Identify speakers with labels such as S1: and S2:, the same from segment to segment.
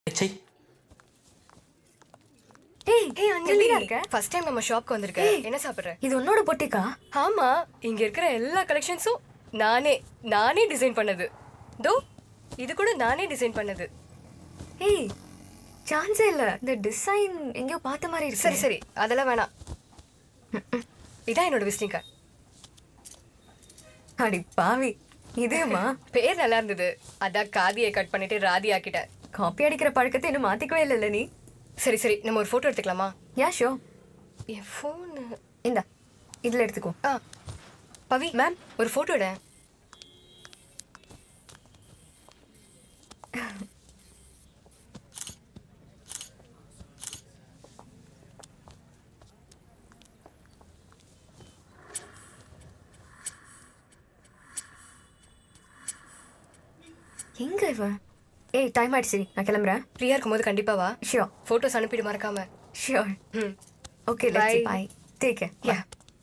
S1: சை
S2: ஏய் ஏய் அஞ்சலி இருக்க
S3: ஃபர்ஸ்ட் டைம் நம்ம ஷாப்க்கு வந்திருக்க என்ன சாப்பிடுற
S2: இது உன்னோட பொட்டிக்கா
S3: ஆமா இங்க இருக்கிற எல்லா கலெக்ஷன்ஸும் நானே நானே டிசைன் பண்ணது தோ இது கூட நானே டிசைன் பண்ணது
S2: ஏய் சான்ஸே இல்ல இந்த டிசைன் எங்கேயோ பார்த்த மாதிரி இருக்கு
S3: சரி சரி அதெல்லாம் வேணாம் இதான் என்னோட விசிட்டிங் கார்டு
S2: அடி பாவி இதேமா
S3: பேர் நல்லா இருந்தது அதான் காதியை கட் பண்ணிட்டு ராதி ஆக்கிட்டேன்
S2: காப்பி அடிக்கிற பழக்கத்தை இன்னும் மாத்திக்கவே இல்லைல்ல நீ
S3: சரி சரி நம்ம ஒரு போட்டோ எடுத்துக்கலாமா
S2: யா ஷோ
S3: என் ஃபோனு
S2: இந்தா இதுல எடுத்துக்கோ
S3: ஆ பவி மேம் ஒரு போட்டோ எடு
S2: எங்க இவ ஏய் டைம் ஆயிடுச்சு நான் கிளம்புறேன்
S3: ஃப்ரீயா இருக்கும்போது கண்டிப்பா வா
S2: ஷியோர்
S3: போட்டோஸ் அனுப்பிடு மறக்காம
S2: sure
S3: hmm
S2: okay
S3: Bye.
S2: Let's bye take care
S3: யா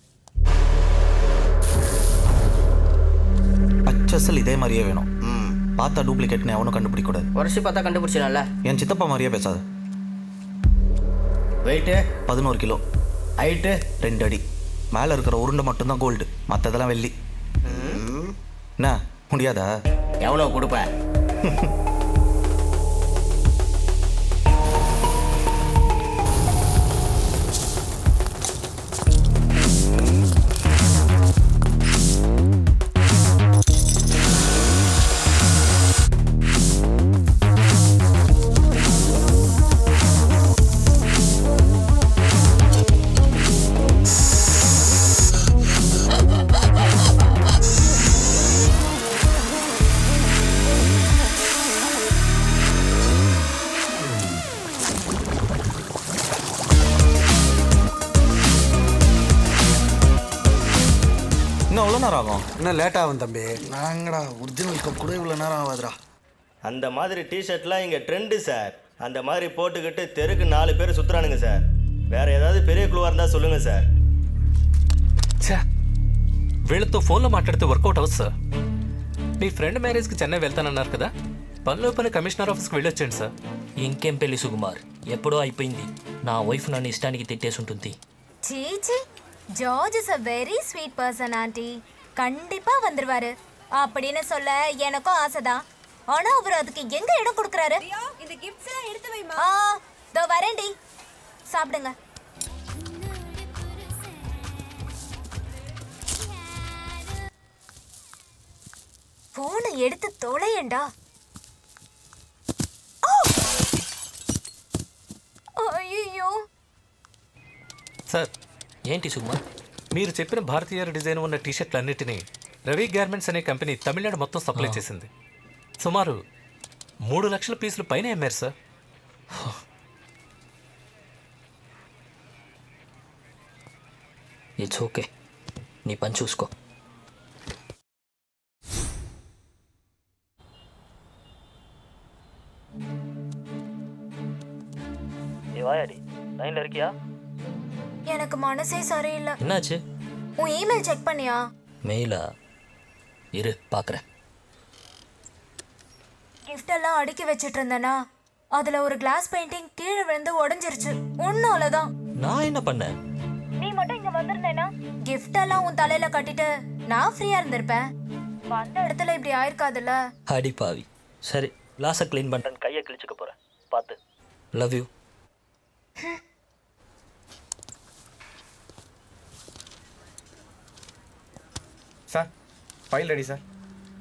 S4: அச்சசல் இதே மாதிரியே வேணும் பார்த்தா டூப்ளிகேட்னு எவனும் கண்டுபிடிக்க கூடாது
S5: உரசி பார்த்தா கண்டுபிடிச்சிடலாம்ல
S4: என் சித்தப்பா மாதிரியே பேசாது
S6: வெயிட்டு
S4: பதினோரு கிலோ
S6: ஹைட்டு
S4: ரெண்டு அடி மேலே இருக்கிற உருண்டை மட்டும்தான் கோல்டு மற்றதெல்லாம் வெள்ளி என்ன முடியாதா
S6: எவ்வளோ கொடுப்பேன்
S4: இன்னும் எவ்வளோ நேரம் ஆகும்
S7: இன்னும் லேட் ஆகும் தம்பி நாங்கடா ஒரிஜினல் கப் கூட இவ்வளோ நேரம் ஆகாதுடா
S8: அந்த மாதிரி டிஷர்ட்லாம் இங்கே ட்ரெண்டு சார் அந்த மாதிரி போட்டுக்கிட்டு தெருக்கு நாலு பேர் சுற்றுறானுங்க சார் வேற ஏதாவது பெரிய குழுவாக இருந்தால் சொல்லுங்கள் சார்
S1: ఛా వీళ్ళతో ఫోన్లో మాట్లాడితే వర్కౌట్ అవ్వదు సార్ మీ ఫ్రెండ్ మ్యారేజ్కి చెన్నై వెళ్తానన్నారు కదా పనిలో పని కమిషనర్ ఆఫీస్కి వెళ్ళొచ్చండి సార్
S9: ఇంకేం పెళ్లి సుకుమార్ ఎప్పుడో అయిపోయింది నా వైఫ్ నన్ను ఇష్టానికి తిట్టేసి ఉంటుంది
S10: சீச்சி George is a very sweet person aunty கண்டிப்பா வந்துருவாரு அப்படின்னு சொல்ல எனக்கும் ஆசைதான் ஆனா அவர் அதுக்கு எங்க இடம் கொடுக்கறாரு
S11: இந்த கிஃப்ட்ஸ் எல்லாம் எடுத்து வைமா
S10: ஆ தோ வரேன்டி சாப்பிடுங்க போனை எடுத்து தொலையண்டா ஐயோ
S1: సార్
S9: ఏంటి సుకుమార్
S1: మీరు చెప్పిన భారతీయ డిజైన్ ఉన్న టీషర్ట్లు అన్నిటినీ రవి గార్మెంట్స్ అనే కంపెనీ తమిళనాడు మొత్తం సప్లై చేసింది సుమారు మూడు లక్షల పీసులు పైన అమ్మారు సార్
S9: ఇట్స్ ఓకే నీ పని చూసుకో வாயாடி லைன்ல இருக்கியா
S10: எனக்கு மனசே சரியில்லை
S9: என்னாச்சு
S10: உன் இமெயில் செக் பண்ணியா
S9: மெயிலா இரு பார்க்குறேன்
S10: gift எல்லாம் அடுக்கி வச்சிட்டு இருந்தேனா அதுல ஒரு கிளாஸ் பெயிண்டிங் கீழே விழுந்து உடைஞ்சிருச்சு ஒன்னால தான்
S9: நான் என்ன பண்ணேன்
S10: நீ மட்டும் இங்க வந்திருந்தேனா gift எல்லாம் உன் தலையில கட்டிட்டு நான் ஃப்ரீயா இருந்திருப்பேன் வந்த இடத்துல இப்படி ஆயிருக்காதுல்ல
S9: அடி பாவி சரி கிளாஸை க்ளீன் பண்ணுறேன் கையை கிழிச்சுக்க போகிறேன் பார்த்து love you
S12: sir file ready sir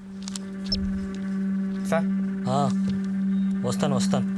S12: sir
S9: ఆ, వస్తాను వస్తాను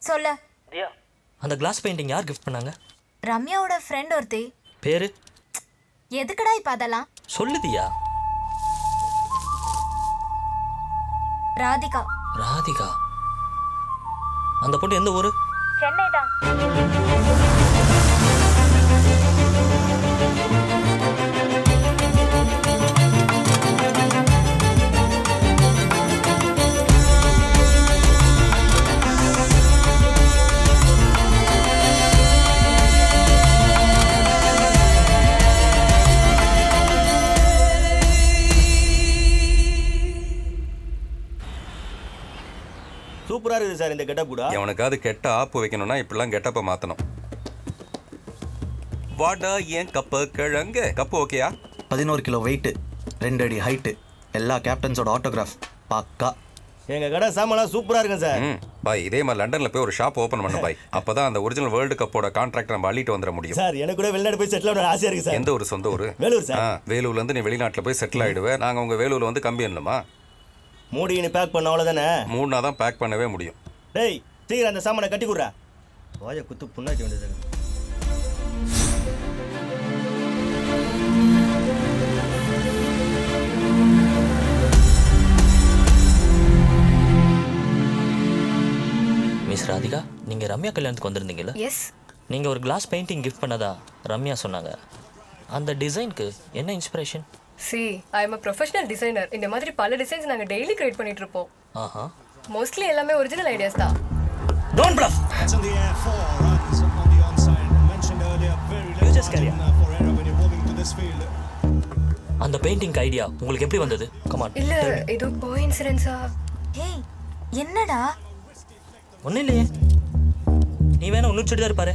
S10: சொல்லு
S9: அந்த கிளாஸ் பெயிண்டிங் யார் கிஃப்ட் பண்ணாங்க
S10: ரம்யாவோட ஃப்ரெண்ட் ஒருத்தி
S9: பேரு
S10: எதுக்குடா இப்ப அதெல்லாம்
S9: சொல்லுதியா
S10: ராதிகா
S9: ராதிகா அந்த பொண்ணு எந்த ஊரு
S10: சென்னை தான்
S8: சூப்பராக இருக்குது சார் இந்த கெட்டப் கூட
S5: எவனுக்காவது கெட்ட ஆப்பு வைக்கணும்னா இப்படிலாம் கெட்டப்பை மாற்றணும் வாடா ஏன் கப்பு கிழங்கு கப்பு ஓகேயா
S4: பதினோரு கிலோ வெயிட்டு ரெண்டு அடி ஹைட்டு எல்லா கேப்டன்ஸோட ஆட்டோகிராஃப் பக்கா
S8: எங்கள் கடை சாமான்லாம் சூப்பராக இருக்கும் சார்
S5: ம் பாய் இதே மாதிரி லண்டனில் போய் ஒரு ஷாப் ஓப்பன் பண்ண பாய் அப்பதான் அந்த ஒரிஜினல் வேர்ல்டு கப்போட கான்ட்ராக்ட் நம்ம அள்ளிட்டு வந்துட முடியும்
S8: சார் எனக்கு கூட வெளிநாடு போய் செட்டில் ஆக ஆசையாக இருக்குது சார்
S5: எந்த ஒரு சொந்த ஊர்
S8: வேலூர் சார்.
S5: ஆ வேலூர்ல இருந்து நீ வெளிநாட்டில் போய் செட்டில் ஆயிடுவேன் நாங்கள் உங்க வேலூர்ல வந்து கம்பி என்னமா
S8: மூடி நீ பேக் பண்ண அவ்வளோதானே
S5: மூணா தான் பேக் பண்ணவே முடியும்
S8: டேய் சீக்கிரம் அந்த சாமானை கட்டி கொடுறா வாயை குத்து புண்ணாக்க வேண்டியது
S9: மிஸ் ராதிகா நீங்க ரம்யா கல்யாணத்துக்கு வந்திருந்தீங்கல்ல
S3: எஸ்
S9: நீங்க ஒரு கிளாஸ் பெயிண்டிங் கிஃப்ட் பண்ணதா ரம்யா சொன்னாங்க அந்த டிசைனுக்கு என்ன inspiration
S3: see I am a professional designer இந்த மாதிரி பல டிசைன்ஸ் நாங்கள் டெய்லி கிரியேட் பண்ணிட்டு இருப்போம்
S9: ஆஹா
S3: மோஸ்ட்லி எல்லாமே ஒரிஜினல் ஐடியாஸ் தான்
S9: don't bluff
S13: You just carry on.
S9: அந்த பெயிண்டிங் ஐடியா உங்களுக்கு எப்படி வந்தது கமான்
S3: இல்ல இது கோஇன்சிடென்ஸா
S10: ஹேய் என்னடா
S9: ஒன்றும் இல்லையே நீ வேணா ஒன்று சுடிதார் பாரு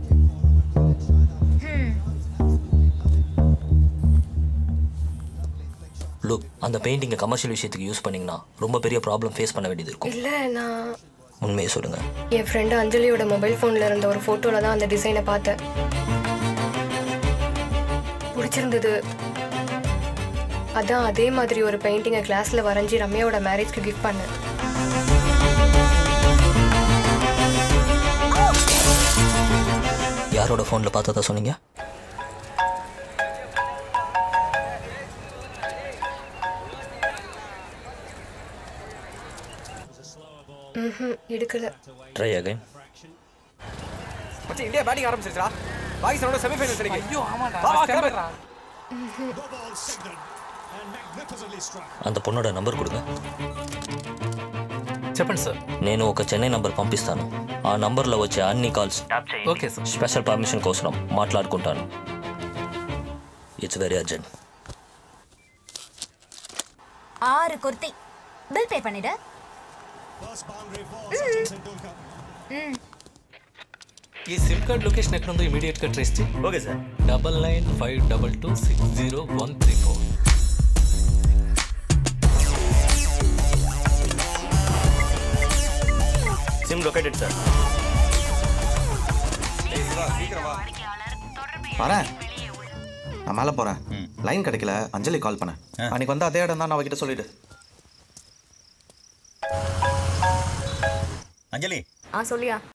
S9: லுக் அந்த பெயிண்டிங்கை கமர்ஷியல் விஷயத்துக்கு யூஸ் பண்ணீங்கன்னா ரொம்ப பெரிய ப்ராப்ளம் ஃபேஸ் பண்ண வேண்டியது இருக்கும்
S3: இல்ல நான்
S9: உண்மையை சொல்லுங்க
S3: என் ஃப்ரெண்டு அஞ்சலியோட மொபைல் ஃபோனில் இருந்த ஒரு ஃபோட்டோவில் தான் அந்த டிசைனை பார்த்தேன் பிடிச்சிருந்தது அதான் அதே மாதிரி ஒரு பெயிண்டிங்கை கிளாஸில் வரைஞ்சி ரம்யாவோட மேரேஜ்க்கு கிஃப்ட் பண்ணேன்
S9: யாரோட ஃபோனில் பார்த்ததா சொன்னீங்க
S3: ம்ஹும் எடுக்கல
S9: ட்ரை அகைன்
S12: மச்சான் இந்தியா பேட்டிங் ஆரம்பிச்சிருச்சா பாகிஸ்தானோட செமிஃபைனல்ஸ் இருக்கு ஐயோ ஆமாடா வா வா
S9: అంత పొన్నోడ నంబర్ కొడుగా
S1: చెప్పండి సార్
S9: నేను ఒక చెన్నై నంబర్ పంపిస్తాను ఆ నంబర్లో వచ్చే అన్ని calls
S1: okay sir
S9: special permission కోసం మాట్లాడుకుంటాను ఇట్స్ వెరీ అర్జెంట్
S10: ஆறு குர்த்தி பில் பே பண்ணிடு ம்
S1: ఈ సిమ్ కార్డ్ లొకేషన్ ఎక్కడ ఉందో ఇమీడియట్ గా ట్రేస్ చేయి
S8: okay sir
S1: double nine five double two six zero one three four
S8: SIM located sir
S4: வரேன் நான் மேலே போகிறேன் லைன் கிடைக்கல அஞ்சலி கால் பண்ணேன் அன்னைக்கு வந்து அதே இடம் தான் நான் அவகிட்ட சொல்லிடு
S6: அஞ்சலி
S2: ஆ சொல்லியா